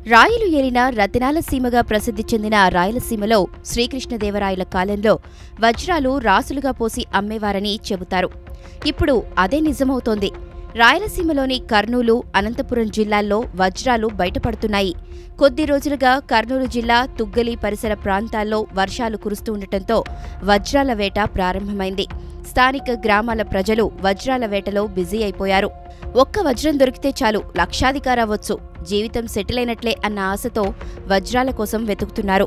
రాయలు ఏలిన రతనాల సీమగా ప్రసిద్ధి చెందిన రాయలసీమలో శ్రీకృష్ణదేవరాయల కాలంలో వజ్రాలు రాసులుగా పోసి అమ్మేవారని చెబుతారు ఇప్పుడు అదే నిజమవుతోంది రాయలసీమలోని కర్నూలు అనంతపురం జిల్లాల్లో వజ్రాలు బయటపడుతున్నాయి కొద్ది రోజులుగా కర్నూలు జిల్లా తుగ్గలి పరిసర ప్రాంతాల్లో వర్షాలు కురుస్తూ ఉండటంతో వజ్రాల వేట ప్రారంభమైంది స్థానిక గ్రామాల ప్రజలు వజ్రాల వేటలో బిజీ అయిపోయారు ఒక్క వజ్రం దొరికితే చాలు లక్షాధికారవ్వచ్చు జీవితం సెటిల్ అయినట్లే అన్న ఆశతో వజ్రాల కోసం వెతుకుతున్నారు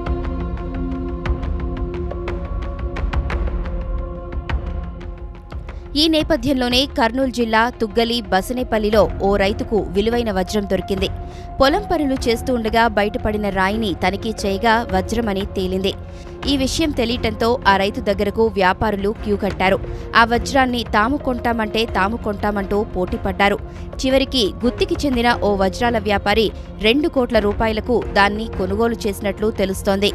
ఈ నేపథ్యంలోనే కర్నూలు జిల్లా తుగ్గలి బసనేపల్లిలో ఓ రైతుకు విలువైన వజ్రం దొరికింది పొలం పనులు చేస్తూ ఉండగా బయటపడిన రాయిని తనిఖీ చేయగా వజ్రమని తేలింది ఈ విషయం తెలియటంతో ఆ రైతు దగ్గరకు వ్యాపారులు క్యూ కట్టారు ఆ వజ్రాన్ని తాము కొంటామంటే తాము కొంటామంటూ పోటీపడ్డారు చివరికి గుత్తికి చెందిన ఓ వజ్రాల వ్యాపారి రెండు కోట్ల రూపాయలకు దాన్ని కొనుగోలు చేసినట్లు తెలుస్తోంది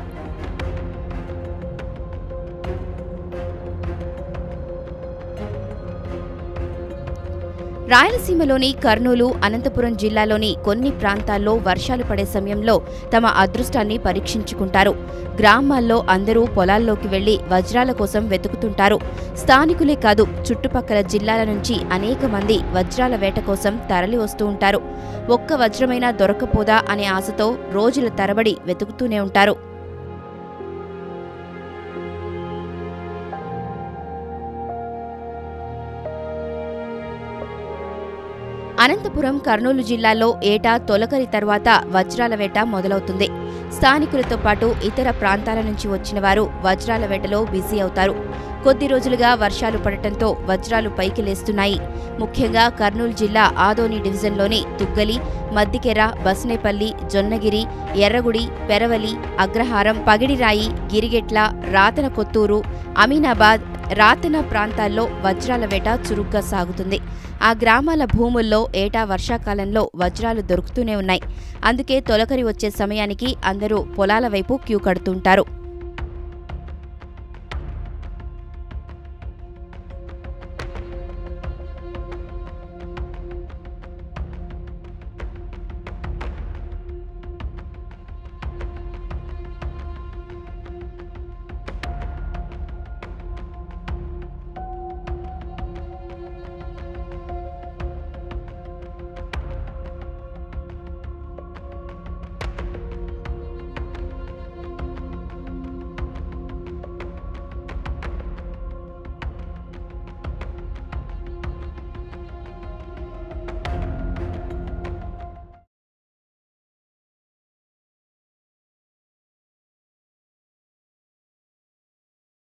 రాయలసీమలోని కర్నూలు అనంతపురం జిల్లాలోని కొన్ని ప్రాంతాల్లో వర్షాలు పడే సమయంలో తమ అదృష్టాన్ని పరీక్షించుకుంటారు గ్రామాల్లో అందరూ పొలాల్లోకి వెళ్లి వజ్రాల కోసం వెతుకుతుంటారు స్థానికులే కాదు చుట్టుపక్కల జిల్లాల నుంచి అనేక మంది వజ్రాల వేట కోసం తరలి వస్తూ ఉంటారు ఒక్క వజ్రమైనా దొరకపోదా అనే ఆశతో రోజుల తరబడి వెతుకుతూనే ఉంటారు అనంతపురం కర్నూలు జిల్లాలో ఏటా తొలకరి తర్వాత వజ్రాల వేట మొదలవుతుంది స్థానికులతో పాటు ఇతర ప్రాంతాల నుంచి వచ్చిన వారు వజ్రాల వేటలో బిజీ అవుతారు కొద్ది రోజులుగా వర్షాలు పడటంతో వజ్రాలు పైకి లేస్తున్నాయి ముఖ్యంగా కర్నూలు జిల్లా ఆదోని డివిజన్లోని తుగ్గలి మద్దికెర బస్నేపల్లి జొన్నగిరి ఎర్రగుడి పెరవలి అగ్రహారం పగిడిరాయి గిరిగెట్ల రాతన కొత్తూరు అమీనాబాద్ రాతన ప్రాంతాల్లో వజ్రాల వేట చురుగ్గా సాగుతుంది ఆ గ్రామాల భూముల్లో ఏటా వర్షాకాలంలో వజ్రాలు దొరుకుతూనే ఉన్నాయి అందుకే తొలకరి వచ్చే సమయానికి అందరూ పొలాల వైపు క్యూ కడుతుంటారు